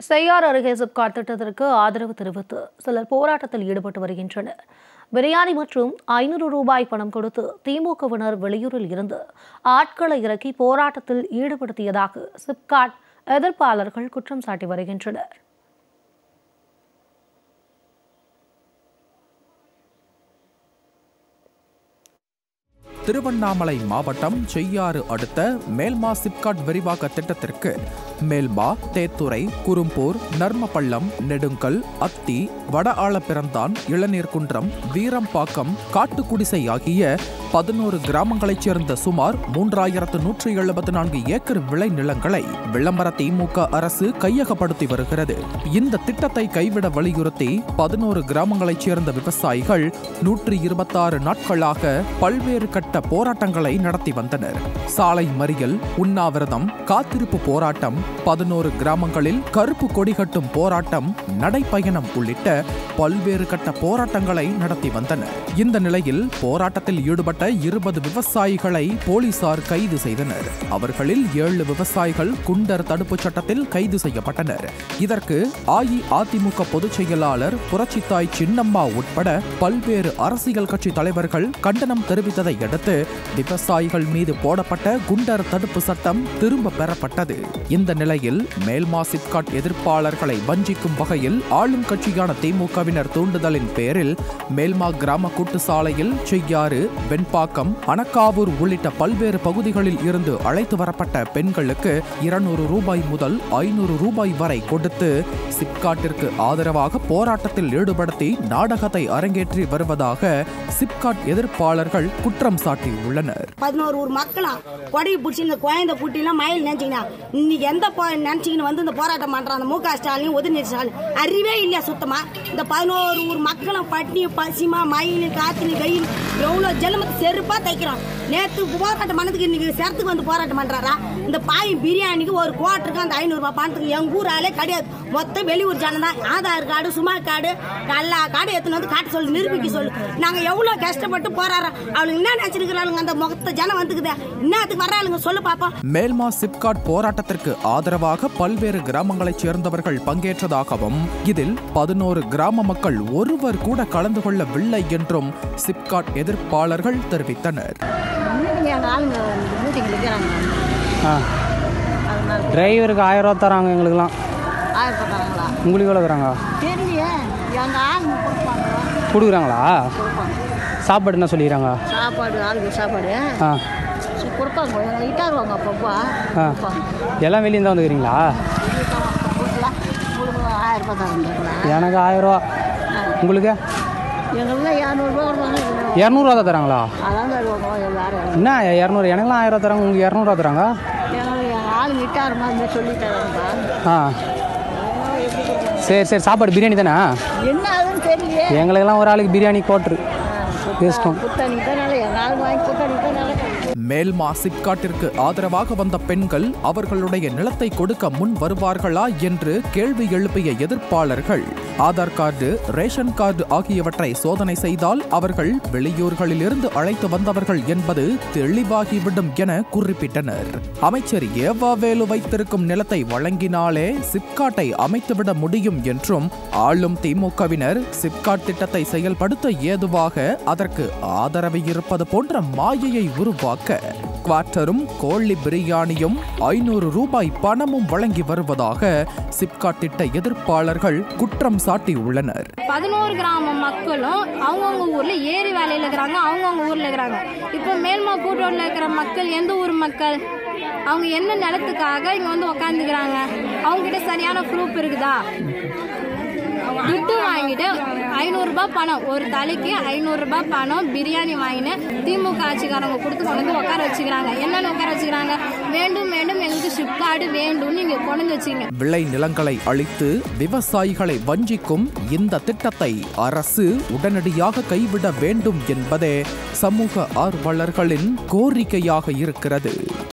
செய்யார் அருகே சிப்காட் திட்டத்திற்கு ஆதரவு தெரிவித்து சிலர் போராட்டத்தில் ஈடுபட்டு வருகின்றனர் பிரியாணி மற்றும் ஐநூறு ரூபாய் பணம் கொடுத்து திமுகவினர் வெளியூரில் இருந்து ஆட்களை இறக்கி போராட்டத்தில் ஈடுபடுத்தியதாக சிப்காட் எதிர்ப்பாளர்கள் குற்றம் சாட்டி வருகின்றனர் திருவண்ணாமலை மாவட்டம் செய்யாறு அடுத்த மேல்மா சிப்காட் விரிவாக்க திட்டத்திற்கு மேல்மா தேத்துறை குரும்பூர் நர்மப்பள்ளம் நெடுங்கல் அத்தி வட ஆழப்பிறந்தான் இளநீர்குன்றம் வீரம்பாக்கம் காட்டுக்குடிசை ஆகிய பதினோரு கிராமங்களைச் சேர்ந்த சுமார் மூன்றாயிரத்து நூற்றி எழுபத்தி நான்கு ஏக்கர் விளை நிலங்களை விளம்பர திமுக அரசு கையகப்படுத்தி வருகிறது இந்த திட்டத்தை கைவிட வலியுறுத்தி பதினோரு கிராமங்களைச் சேர்ந்த விவசாயிகள் நூற்றி இருபத்தாறு நாட்களாக பல்வேறு கட்ட போராட்டங்களை நடத்தி வந்தனர் சாலை மறியல் உண்ணாவிரதம் காத்திருப்பு போராட்டம் பதினோரு கிராமங்களில் கருப்பு கொடி கட்டும் போராட்டம் நடைப்பயணம் உள்ளிட்ட பல்வேறு கட்ட போராட்டங்களை நடத்தி வந்தனர் இந்த நிலையில் போராட்டத்தில் ஈடுபட்ட இருபது விவசாயிகளை போலீசார் கைது செய்தனர் அவர்களில் ஏழு விவசாயிகள் குண்டர் தடுப்புச் சட்டத்தில் கைது செய்யப்பட்டனர் இதற்கு அஇஅதிமுக பொதுச் செயலாளர் புரட்சித்தாய் சின்னம்மா உட்பட பல்வேறு அரசியல் கட்சி தலைவர்கள் கண்டனம் தெரிவித்ததை அடுத்து விவசாயிகள் மீது போடப்பட்ட குண்டர் தடுப்பு சட்டம் திரும்ப பெறப்பட்டது இந்த நிலையில் மேல்மா சிப்காட் எதிர்ப்பாளர்களை வஞ்சிக்கும் வகையில் ஆளும் கட்சியான திமுகவினர் தூண்டுதலின் பேரில் மேல்மா கிராம கூட்டு சாலையில் செய்யாறு வெண்பாக்கம் அனக்காவூர் உள்ளிட்ட பல்வேறு பகுதிகளில் இருந்து அழைத்து வரப்பட்ட பெண்களுக்கு இருநூறு ரூபாய் முதல் ஐநூறு ரூபாய் வரை கொடுத்து சிப்காட்டிற்கு ஆதரவாக போராட்டத்தில் ஈடுபடுத்தி நாடகத்தை அரங்கேற்றி வருவதாக சிப்காட் எதிர்ப்பாளர்கள் குற்றம் சாட்டியுள்ளனர் பதினோரு ஊர் மக்களும் கொடையை பிடிச்சி இந்த குழந்தை குட்டிலாம் மயில் நினைச்சிங்கன்னா இன்னைக்கு எந்த போ- நினைச்சிக்கின்னு வந்து இந்த போராட்டம் பண்றான் அந்த மு க ஸ்டாலின் உதயநிதி ஸ்டாலின் அறிவே இல்லையா சுத்தமா இந்த பதினோரு ஊர் மக்களும் பட்டினி பசிமா மயில் காத்தினி வெயில் எவ்வளவு ஜென்மத்தை செருப்பா தைக்கிறோம் நேத்து போராட்டம் பண்ணதுக்கு இன்னைக்கு சேரத்துக்கு வந்து போராட்டம் பண்றாரா இந்த பாய் பிரியாணிக்கு ஒரு குவாட்டருக்கு அந்த ஐநூறு ரூபாய் பணத்துக்கு எங்க ஊர் ஆளே கிடையாது மொத்தம் வெளியூர் ஜனம் தான் ஆதார் கார்டு சுமா கார்டு எல்லா கார்டு எடுத்துன்னு வந்து காட்ட சொல்லு நிரூபிக்க சொல்லு நாங்க எவ்வளவு கஷ்டப்பட்டு போராடுறோம் அவளுக்கு என்ன நினைச்சிருக்கிறாளுங்க அந்த மொத்த ஜனம் வந்துக்குது என்னத்துக்கு வர்றாளுங்க சொல்லு பாப்போம் மேல்மா சிப்காட் போராட்டத்திற்கு ஆதரவாக பல்வேறு கிராமங்களைச் சேர்ந்தவர்கள் பங்கேற்றதாகவும் இதில் பதினோரு கிராம மக்கள் ஒருவர் கூட கலந்து கொள்ளவில்லை என்றும் சிப்காட் எதிர்ப்பாளர்கள் தெரிவித்தனர் எங்க ஆளுங்க மீட்டிங்ல இருக்கிறாங்க ஆ டிரைவருக்கு ஆயிரம் ரூபா தராங்க எங்களுக்குலாம் ஆயிரப்பட்டாங்களா உங்களுக்கு எவ்வளோ தராங்க தெரியலையே எங்க ஆளுங்க கொடுப்பாங்க கொடுக்குறாங்களா கொடுப்பாங்க சாப்பாடு என்ன சொல்லிடுறாங்க சாப்பாடு ஆளுக்கு சாப்பாடு ஆ சு- கொடுப்பாங்க எங்களை இட்டாருவாங்க அப்பப்போ ஆ கொடுப்பாங்க எல்லாம் வெளியே தான் வந்துக்கிறீங்களா கொடுக்கலாம் கொடுங்க ஆயிரம் ரூபாய் தராங்களா எனக்கு ஆயிரம் ரூபா உங்களுக்கு எங்களுக்குலாம் இரநூறுபா கொடுப்பாங்க இரநூறுவா தான் தராங்களா அதான் தருவாங்க எல்லாரும் என்ன இரநூறு எனக்குலாம் ஆயிரம் ரூபா தராங்க உங்களுக்கு இரநூறுவா தராங்க எங்களுக்கு எங்கள் ஆளுங்க இட்டாரு மாதிரி சொல்லி தராங்கப்பா ஆ சரி சரி சாப்பாடு பிரியாணி தானே என்ன ஆகுதுன்னு தெரியலையே எங்களுக்கெல்லாம் ஒரு ஆளுக்கு பிரியாணி கோட்ரு இஷ்டம் புத்தனி தான் எங்கள் ஆளுங்க வாங்கி புத்தனி தான் மேல்மா சிப்காட்டிற்கு ஆதரவாக வந்த பெண்கள் அவர்களுடைய நிலத்தை கொடுக்க முன் வருவார்களா என்று கேள்வி எழுப்பிய எதிர்ப்பாளர்கள் ஆதார் கார்டு ரேஷன் கார்டு ஆகியவற்றை சோதனை செய்தால் அவர்கள் வெளியூர்களிலிருந்து அழைத்து வந்தவர்கள் என்பது தெளிவாகிவிடும் என குறிப்பிட்டனர் அமைச்சர் ஏவாவேலு வைத்திருக்கும் நிலத்தை வழங்கினாலே சிப்காட்டை அமைத்துவிட முடியும் என்றும் ஆளும் திமுகவினர் சிப்காட் திட்டத்தை செயல்படுத்த ஏதுவாக அதற்கு ஆதரவு இருப்பது போன்ற மாயையை உருவாக்க குவார்ட்டரும் கோழி பிரியாணியும் ஐநூறு ரூபாய் பணமும் வழங்கி வருவதாக சிப்காட் திட்ட எதிர்ப்பாளர்கள் குற்றம் சாட்டியுள்ளனர் பதினோரு கிராம மக்களும் அவங்கவுங்க ஊர்ல ஏரி வேலையில இருக்கிறாங்க அவங்கவுங்க ஊர்ல இருக்கிறாங்க இப்போ மேல்மா கூட்டோட்டில் இருக்கிற மக்கள் எந்த ஊர் மக்கள் அவங்க என்ன நிலத்துக்காக இங்க வந்து உக்காந்துக்கிறாங்க அவங்க கிட்ட சரியான ப்ரூஃப் இருக்குதா துட்டு வாங்கிட்டு ஐநூறுரூபா பணம் ஒரு தலைக்கு ஐநூறுரூபா பணம் பிரியாணி வாங்கின்னு திமுக ஆட்சிக்காரங்க கொடுத்து கொண்டு வந்து உட்கார வச்சுக்கிறாங்க என்னென்ன உட்கார வச்சுக்கிறாங்க வேண்டும் வேண்டும் எங்களுக்கு ஷிப்கார்டு வேண்டும்னு இங்கே கொண்டு வந்து வச்சுங்க விளை நிலங்களை அழித்து விவசாயிகளை வஞ்சிக்கும் இந்த திட்டத்தை அரசு உடனடியாக கைவிட வேண்டும் என்பதே சமூக ஆர்வலர்களின் கோரிக்கையாக இருக்கிறது